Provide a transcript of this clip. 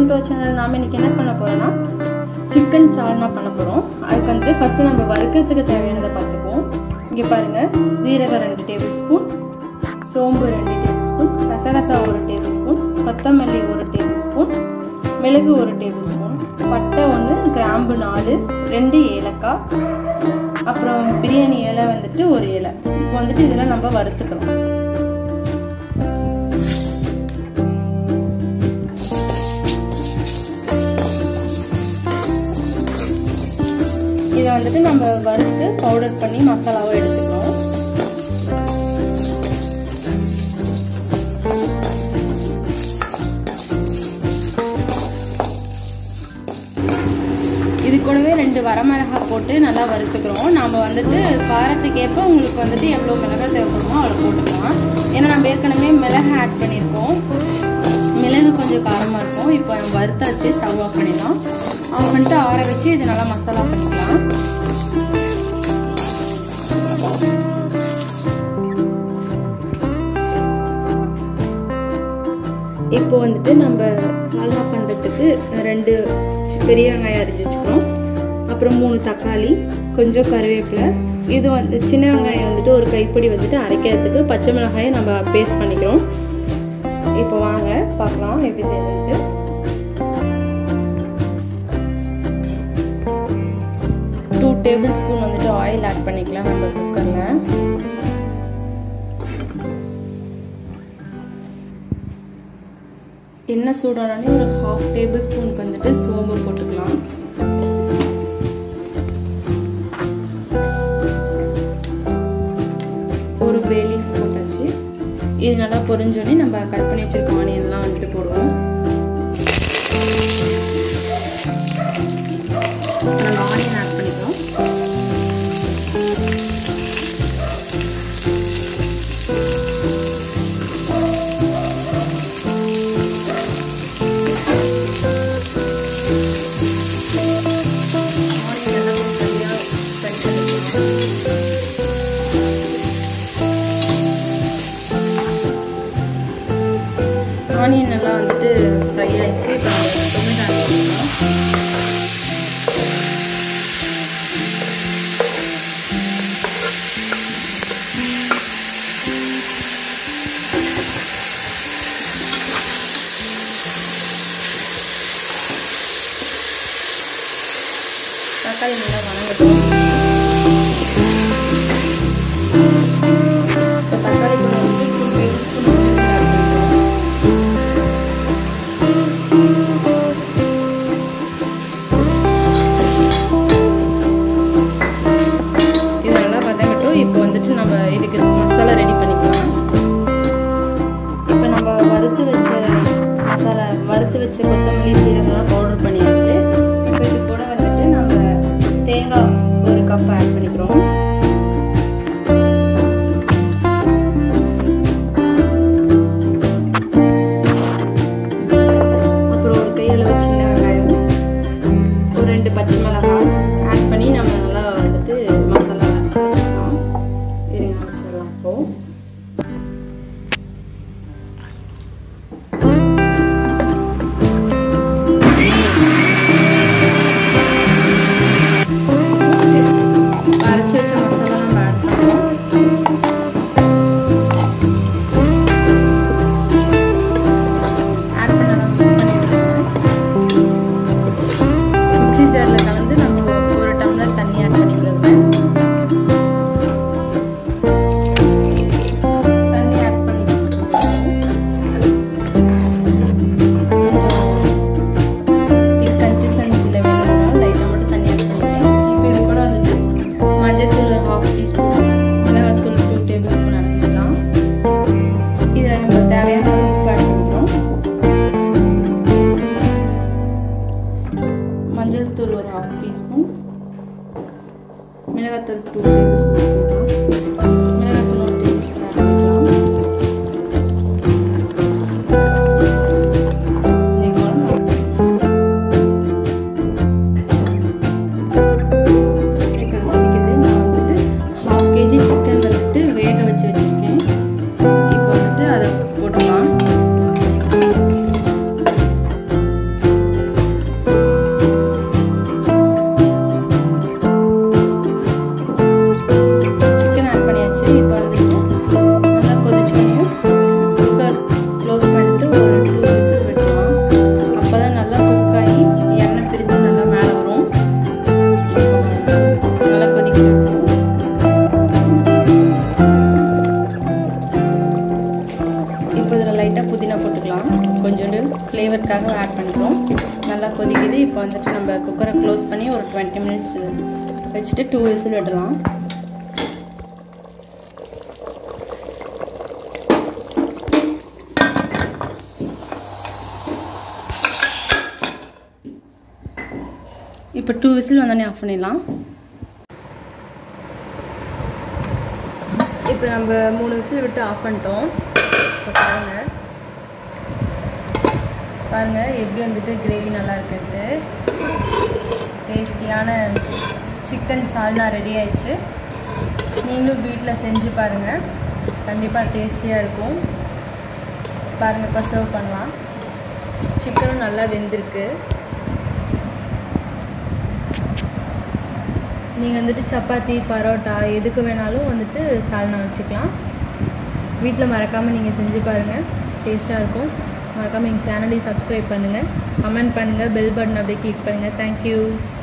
welcome to channel நாம் இன்னைக்கு என்ன பண்ண போகிறோம்னா சிக்கன் சால்னா பண்ண போகிறோம் அதுக்கு வந்துட்டு ஃபஸ்ட்டு நம்ம வறுக்கிறதுக்கு தேவையானதை பார்த்துக்குவோம் இங்கே பாருங்கள் சீரகம் ரெண்டு டேபிள் ஸ்பூன் சோம்பு ரெண்டு டேபிள் ஸ்பூன் கசகசா ஒரு டேபிள் ஸ்பூன் கொத்தமல்லி ஒரு டேபிள் ஸ்பூன் மிளகு ஒரு டேபிள் ஸ்பூன் பட்டை ஒன்று கிராம்பு நாலு ரெண்டு ஏலக்காய் அப்புறம் பிரியாணி இலை வந்துட்டு ஒரு இலை இப்போ வந்துட்டு இதெல்லாம் நம்ம வறுத்துக்கிறோம் இதை வந்துட்டு நம்ம வறுத்து பவுடர் பண்ணி மசாலாவை எடுத்துக்கிறோம் இது கூடவே ரெண்டு வரமிளகாய் போட்டு நல்லா வறுத்துக்கிறோம் நாம் வந்துட்டு காரத்துக்கு ஏற்ப உங்களுக்கு வந்துட்டு எவ்வளோ மிளகாய் தேவைப்படுமோ அவ்வளோ போட்டுக்கலாம் ஏன்னா நம்ம ஏற்கனவே மிளகு ஆட் பண்ணியிருக்கோம் மிளகு கொஞ்சம் காரமாக இருக்கும் இப்போ வறுத்தாச்சு ஸ்டவ் ஆஃப் பண்ணிடலாம் ஆஃப் பண்ணிட்டு ஆற வச்சு இது நல்லா மசாலா பண்ணிக்கலாம் இப்போ வந்துட்டு நம்ம சால்னா பண்ணுறதுக்கு ரெண்டு பெரிய வெங்காயம் அரிஞ்சு வச்சுக்கிறோம் அப்புறம் மூணு தக்காளி கொஞ்சம் கருவேப்பிலை இது வந்து சின்ன வெங்காயம் வந்துட்டு ஒரு கைப்பிடி வந்துட்டு அரைக்கிறதுக்கு பச்சை மிளகாயை நம்ம பேஸ்ட் பண்ணிக்கிறோம் இப்போ வாங்க பார்க்கலாம் எப்படி செய்யறது டூ டேபிள் ஸ்பூன் வந்துட்டு ஆயில் ஆட் பண்ணிக்கலாம் நம்ம குக்கரில் எண்ணெய் சூடானே ஒரு ஹாஃப் டேபிள் ஸ்பூனுக்கு வந்துட்டு சோம்பு போட்டுக்கலாம் ஒரு பேலீஃப் போட்டாச்சு இது நல்லா பொரிஞ்சோடனே நம்ம கட் பண்ணி வச்சிருக்க ஆனியன்லாம் வந்துட்டு போடுவோம் நம்ம ஆனியன் ஆட் பண்ணிக்கிறோம் ஆனியன் நல்லா வந்துட்டு ஃப்ரை ஆயிடுச்சு இப்போ நம்ம டொமேட்டோ ஆட் பண்ணிக்கலாம் தக்காளி நல்லா வணங்கட்டும் இப்போ தக்காளி கூட வந்து டூ டேபிள் ஸ்பூன் ஆட் பண்ணிக்கலாம் இது நல்லா வதங்கட்டும் இப்போ வந்துட்டு நம்ம இதுக்கு மசாலா ரெடி பண்ணிக்கலாம் இப்போ நம்ம வறுத்து வச்ச மசாலா வறுத்து வச்ச கொத்தமல்லி சீரகம்லாம் பவுடர் பண்ணியாச்சு இப்போ இது கூட வந்துட்டு நம்ம தேங்காய் ஒரு கப் ஆட் பண்ணிக்கிறோம் அப்புறம் ஒரு கையளவு சின்ன வெங்காயம் ஒரு ரெண்டு பச்சை மிளகாய் ஆட் பண்ணி நம்ம நல்லா வந்துட்டு மசாலா வச்சுக்கலாம் இருங்க வச்சிடலாம் இப்போ புதினா போட்டுக்கலாம் கொஞ்சோண்டு ஃப்ளேவருக்காக ஆட் பண்ணிக்கிறோம் நல்லா கொதிக்குது இப்போ வந்துட்டு நம்ம குக்கரை க்ளோஸ் பண்ணி ஒரு டுவெண்ட்டி மினிட்ஸ் வச்சுட்டு டூ விசில் விடலாம் இப்போ டூ விசில் வந்தோடனே ஆஃப் பண்ணிடலாம் இப்போ நம்ம மூணு விசில் விட்டு ஆஃப் பண்ணிட்டோம் இப்போ பாருங்கள் பாருங்கள் எப்படி வந்துட்டு கிரேவி நல்லா இருக்குன்ட்டு டேஸ்டியான சிக்கன் சால்னா ரெடி ஆயிடுச்சு நீங்களும் வீட்டில் செஞ்சு பாருங்கள் கண்டிப்பாக டேஸ்டியாக இருக்கும் பாருங்கள் இப்போ சர்வ் பண்ணலாம் சிக்கனும் நல்லா வெந்திருக்கு நீங்கள் வந்துட்டு சப்பாத்தி பரோட்டா எதுக்கு வேணாலும் வந்துட்டு சால்னா வச்சுக்கலாம் வீட்டில் மறக்காமல் நீங்கள் செஞ்சு பாருங்கள் டேஸ்ட்டாக இருக்கும் மறக்காமல் எங்கள் சேனலையும் சப்ஸ்கிரைப் பண்ணுங்கள் கமெண்ட் பண்ணுங்கள் பெல் பட்டன் அப்படியே கிளிக் பண்ணுங்கள் தேங்க்யூ